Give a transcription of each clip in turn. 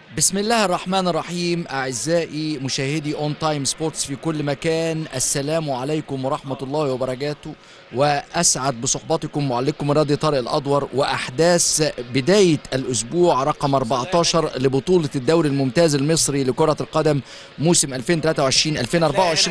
بسم الله الرحمن الرحيم أعزائي مشاهدي أون تايم سبورتس في كل مكان السلام عليكم ورحمة الله وبركاته وأسعد بصحبتكم معلقكم الرياضي طارق الأدور وأحداث بداية الأسبوع رقم 14 لبطولة الدوري الممتاز المصري لكرة القدم موسم 2023-2024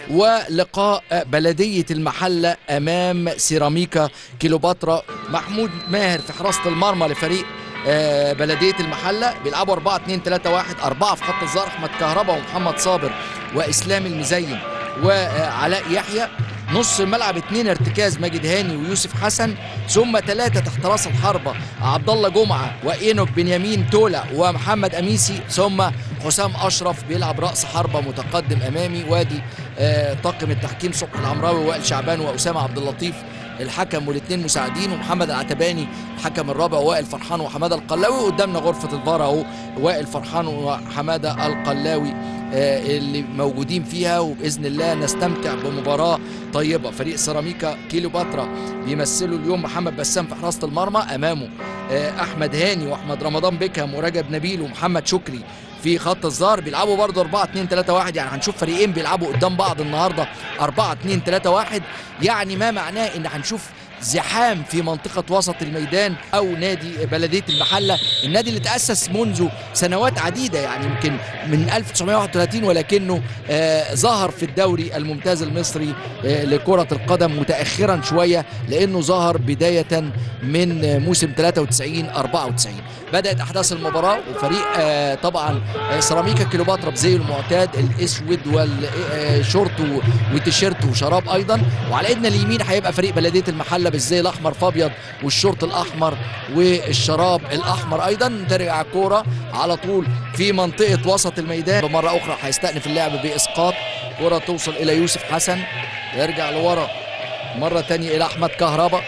ولقاء بلدية المحلة أمام سيراميكا كيلوباترا محمود ماهر في حراسة المرمى لفريق آه، بلديه المحله بيلعبوا 4 2 3 1 أربعة في خط الظهر احمد كهربا ومحمد صابر واسلام المزين وعلاء يحيى نص الملعب اثنين ارتكاز ماجد هاني ويوسف حسن ثم ثلاثه تحت راس الحربه عبد الله جمعه واينوك بنيامين تولا ومحمد اميسي ثم حسام اشرف بيلعب راس حربه متقدم امامي وادي آه، طاقم التحكيم صبحي العمراوي وائل شعبان واسامه عبد اللطيف الحكم والاثنين مساعدين ومحمد العتباني الحكم الرابع وائل فرحان وحماده القلاوي وقدامنا غرفه الفار اهو وائل فرحان وحماده القلاوي آه، اللي موجودين فيها وباذن الله نستمتع بمباراه طيبه فريق سيراميكا كيلوباترا بيمثلوا اليوم محمد بسام في حراسه المرمى امامه آه، احمد هاني واحمد رمضان بيكهام ورجب نبيل ومحمد شكري في خط الظهر بيلعبوا برضه 4 2 3 1 يعني هنشوف فريقين بيلعبوا قدام بعض النهارده 4 2 3 1 يعني ما معناه ان هنشوف زحام في منطقة وسط الميدان أو نادي بلدية المحلة النادي اللي تأسس منذ سنوات عديدة يعني يمكن من 1931 ولكنه آه ظهر في الدوري الممتاز المصري آه لكرة القدم متأخرا شوية لأنه ظهر بداية من آه، موسم 93 94 بدأت أحداث المباراة وفريق آه طبعا آه سيراميكا كيلوباترا بزي المعتاد الأسود والشورت والتيشيرت وشراب أيضا وعلى إيدنا اليمين هيبقى فريق بلدية المحلة بالزي الأحمر فأبيض والشورت الأحمر والشراب الأحمر أيضا ترجع الكورة على طول في منطقة وسط الميدان بمرة أخرى هيستأنف اللعب بإسقاط كرة توصل إلى يوسف حسن يرجع لورا مرة تانية إلى أحمد كهربا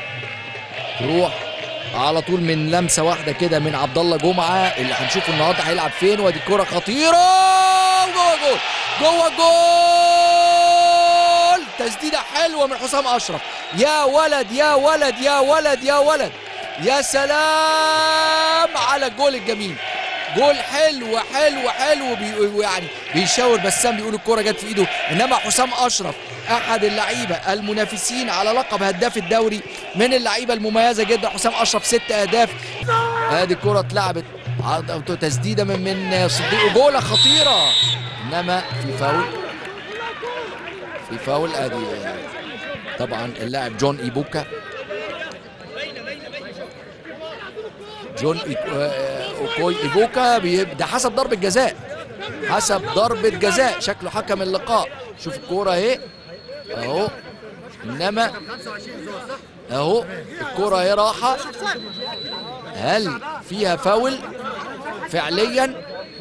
تروح على طول من لمسه واحده كده من عبد الله جمعه اللي هنشوفه النهارده هيلعب فين وادي الكوره خطيره جوه جول جوه جول تسديده حلوه من حسام اشرف يا ولد يا ولد يا ولد يا ولد يا سلام على الجول الجميل جول حلو حلو حلو بي يعني بيشاور بسام بيقول الكوره جت في ايده انما حسام اشرف احد اللعيبه المنافسين على لقب هداف الدوري من اللعيبه المميزه جدا حسام اشرف ست اهداف ادي الكره اتلعبت عض- تسديده من من صديق جوله خطيره انما في فاول في فاول ادي طبعا اللاعب جون ايبوكا جون إيك- آه، اوكوي ايبوكا بي- ده حسب ضربه جزاء حسب ضربه جزاء شكله حكم اللقاء شوف الكوره اهي اهو انما اهو الكوره اهي راحه هل فيها فاول فعليا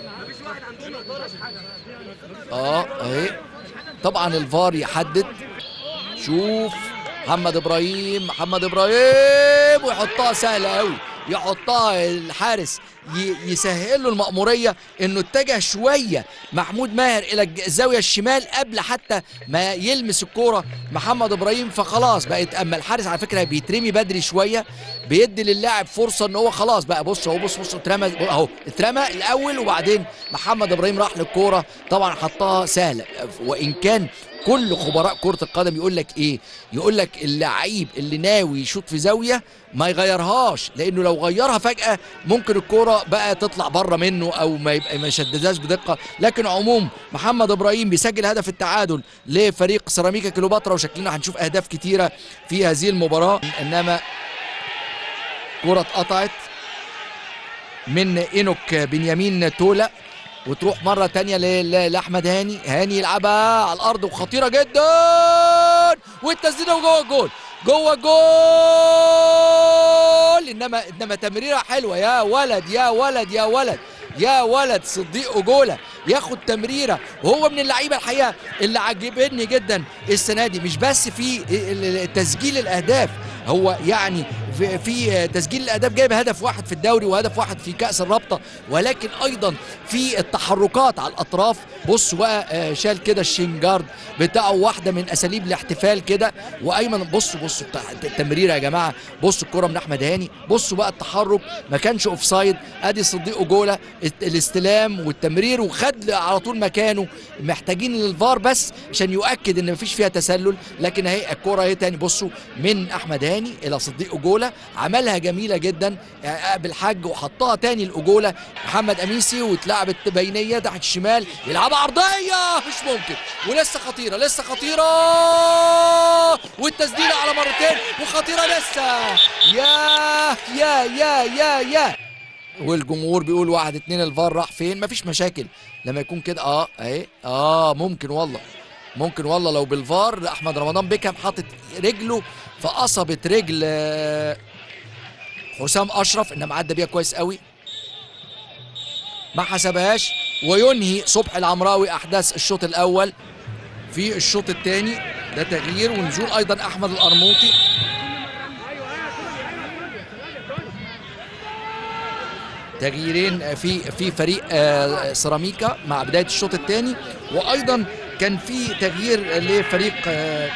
اه اهي طبعا الفار يحدد شوف محمد ابراهيم محمد ابراهيم ويحطها سهله قوي يحطها الحارس ي- يسهل له المأمورية انه اتجه شوية محمود ماهر الى الج- الزاوية الشمال قبل حتى ما يلمس الكورة محمد ابراهيم فخلاص بقت اما الحارس على فكرة بيترمي بدري شوية بيدي للاعب فرصة ان هو خلاص بقى بص اهو بص بص اترمى اهو اترمى الاول وبعدين محمد ابراهيم راح للكورة طبعا حطها سهلة وان كان كل خبراء كرة القدم يقول لك ايه يقول لك اللعيب اللي ناوي يشوط في زاوية ما يغيرهاش لانه لو غيرها فجأة ممكن الكرة بقى تطلع بره منه او ما يبقى ما يشددهاش بدقة لكن عموم محمد ابراهيم بيسجل هدف التعادل لفريق سيراميكا كليوباترا وشكلنا هنشوف اهداف كتيرة في هذه المباراة انما كرة اتقطعت من اينوك بنيامين تولا وتروح مرة تانية ل- ل- لأحمد هاني هاني يلعبها على الأرض وخطيرة جدا والتسديدة وجوه الجول جوه الجول إنما إنما تمريرة حلوة يا ولد يا ولد يا ولد يا ولد صديق أجولة ياخد تمريرة وهو من اللعيبة الحقيقة اللي عجبني جدا السنة دي مش بس في ال- ال- تسجيل الأهداف هو يعني في, في تسجيل الاهداف جايب هدف واحد في الدوري وهدف واحد في كاس الرابطه ولكن ايضا في التحركات على الاطراف بصوا بقى آه، شال كده الشينجارد بتاعه واحده من اساليب الاحتفال كده وايمن بصوا بصوا بتاع التمريره يا جماعه بصوا الكره من احمد هاني بصوا بقى التحرك ما كانش اوف سايد ادي صديق اوجولا الت- الاستلام والتمرير وخد على طول مكانه محتاجين للفار بس عشان يؤكد ان مفيش فيها تسلل لكن اهي الكره اهي تاني بصوا من احمد هاني الى صديق اوجولا عملها جميله جدا آه، بالحج وحطها تاني الاوجولا محمد اميسي واتلعبت بينيه تحت الشمال يلعبها عرضيه مش ممكن ولسه خطيره لسه خطيره والتسديده على مرتين وخطيره لسه يا يا يا يا يا والجمهور بيقول واحد اتنين الفار راح فين مفيش مشاكل لما يكون كده اه اهي اه ممكن والله ممكن والله لو بالفار احمد رمضان بيكهام حاطط رجله في قصبة رجل آه، حسام اشرف انما عدى بيها كويس قوي ما حسبهاش وينهي صبحي العمراوي احداث الشوط الاول في الشوط الثاني ده تغيير ونزول ايضا احمد القرموطي تغييرين في في فريق آه، سيراميكا مع بدايه الشوط الثاني وايضا كان في تغيير لفريق آه،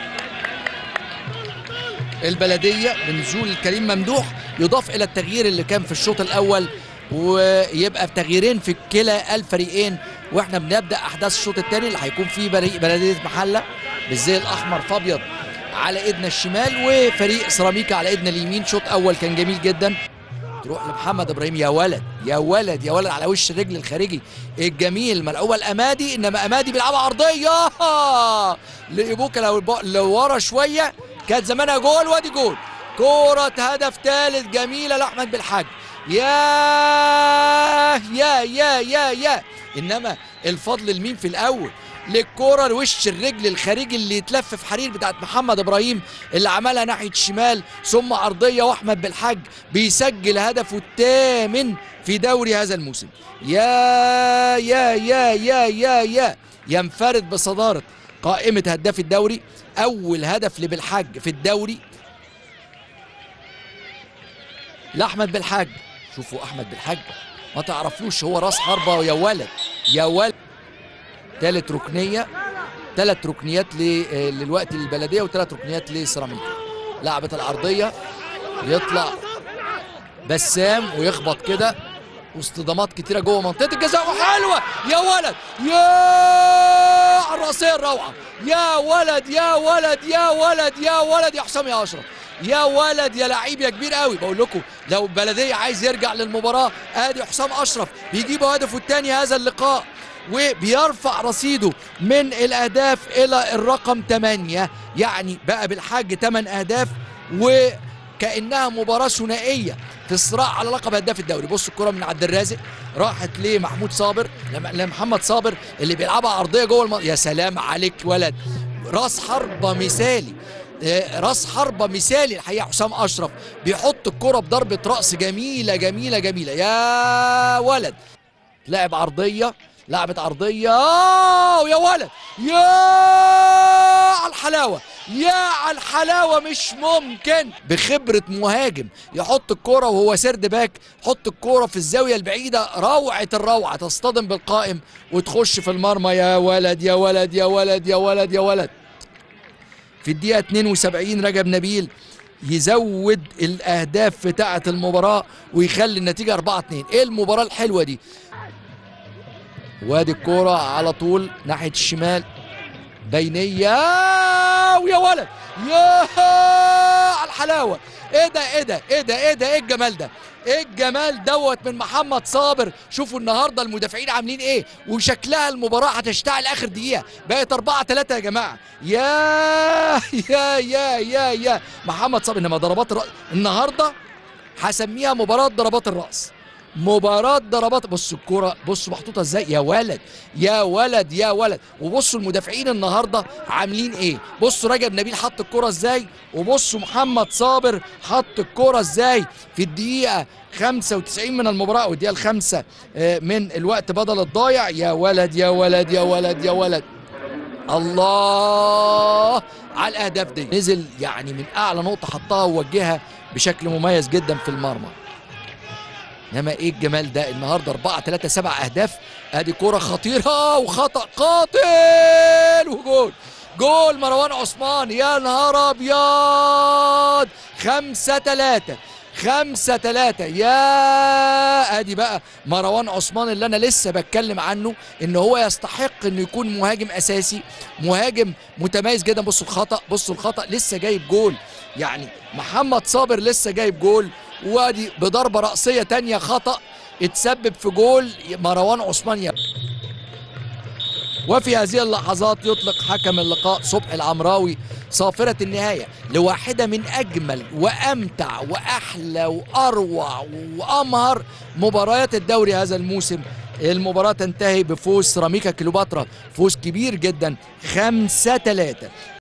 البلديه بنزول كريم ممدوح يضاف الى التغيير اللي كان في الشوط الاول ويبقى تغييرين في كلا الفريقين واحنا بنبدا احداث الشوط الثاني اللي هيكون فيه فريق بلديه محله بالزي الاحمر فابيض على ايدنا الشمال وفريق سيراميكا على ايدنا اليمين شوط اول كان جميل جدا تروح لمحمد ابراهيم يا ولد يا ولد يا ولد على وش الرجل الخارجي الجميل ملعوبه الامادي انما امادي بيلعبها عرضيه لايبوكا لو الب- لو ورا شويه كانت زمانها جول وادي جول كرة هدف ثالث جميلة لأحمد بالحاج يا يا يا يا يا إنما الفضل لمين في الأول للكرة لوش الرجل الخارجي اللي يتلف في حرير بتاعت محمد ابراهيم اللي عملها ناحيه الشمال ثم عرضيه واحمد بالحاج بيسجل هدفه الثامن في دوري هذا الموسم يا يا يا يا يا يا ينفرد بصداره قائمه هداف الدوري اول هدف لبالحاج في الدوري لاحمد بالحاج شوفوا احمد بالحاج ما تعرفلوش هو راس حربه يا ولد يا ولد ثالث ركنيه ثلاث ركنيات ل- آه، للوقت للبلديه وثلاث ركنيات لسيراميكا لعبه العرضيه يطلع بسام ويخبط كده واصطدامات كتيره جوه منطقه الجزاء وحلوه يا ولد يا على الراسيه الروعه يا ولد يا ولد يا ولد يا ولد يا حسام يا اشرف يا ولد يا لعيب يا كبير قوي بقول لكم لو بلديه عايز يرجع للمباراه ادي حسام اشرف بيجيب هدفه الثاني هذا اللقاء وبيرفع رصيده من الاهداف الى الرقم 8 يعني بقى بالحاج 8 اهداف وكانها مباراه ثنائيه في الصراع على لقب هداف الدوري بص الكره من عبد الرازق راحت لمحمود صابر لم- لمحمد صابر اللي بيلعبها عرضيه جوه الم... يا سلام عليك ولد راس حربه مثالي آه، راس حربه مثالي الحقيقه حسام اشرف بيحط الكره بضربه راس جميله جميله جميله يا ولد لعب عرضيه لعبت عرضيه آه، يا ولد يا على الحلاوه يا على الحلاوه مش ممكن بخبره مهاجم يحط الكوره وهو سرد باك حط الكوره في الزاويه البعيده روعه الروعه تصطدم بالقائم وتخش في المرمى يا ولد يا ولد يا ولد يا ولد يا ولد في الدقيقه 72 رجب نبيل يزود الاهداف بتاعه المباراه ويخلي النتيجه 4 2 ايه المباراه الحلوه دي وادي الكوره على طول ناحيه الشمال بينيه ويا ولد يا على الحلاوه ايه ده ايه ده ايه ده ايه ده ايه الجمال ده ايه الجمال دوت من محمد صابر شوفوا النهارده المدافعين عاملين ايه وشكلها المباراه هتشتعل اخر دقيقه بقت 4 3 يا جماعه يا يا يا يا يا محمد صابر انما ضربات الرأس النهارده هسميها مباراه ضربات الراس مباراة ضربات بصوا الكرة بصوا محطوطة ازاي يا ولد يا ولد يا ولد وبصوا المدافعين النهاردة عاملين ايه بصوا رجب نبيل حط الكرة ازاي وبصوا محمد صابر حط الكرة ازاي في الدقيقة 95 من المباراة والدقيقة الخامسة آه، من الوقت بدل الضايع يا ولد يا ولد يا ولد يا ولد الله على الاهداف دي نزل يعني من اعلى نقطه حطها ووجهها بشكل مميز جدا في المرمى انما ايه الجمال ده النهارده 4 3 7 اهداف ادي كرة خطيرة وخطأ قاتل وجول جول مروان عثمان يا نهار ابيض خمسة تلاتة خمسة تلاتة يا ادي بقى مروان عثمان اللي انا لسه بتكلم عنه ان هو يستحق انه يكون مهاجم اساسي مهاجم متميز جدا بصوا الخطأ بصوا الخطأ لسه جايب جول يعني محمد صابر لسه جايب جول وادي بضربة رأسية تانية خطأ اتسبب في جول مروان عثمان يا وفي هذه اللحظات يطلق حكم اللقاء صبحي العمراوي صافرة النهاية لواحدة من أجمل وأمتع وأحلى وأروع وأمهر مباريات الدوري هذا الموسم المباراة تنتهي بفوز سيراميكا كليوباترا فوز كبير جدا خمسة ثلاثة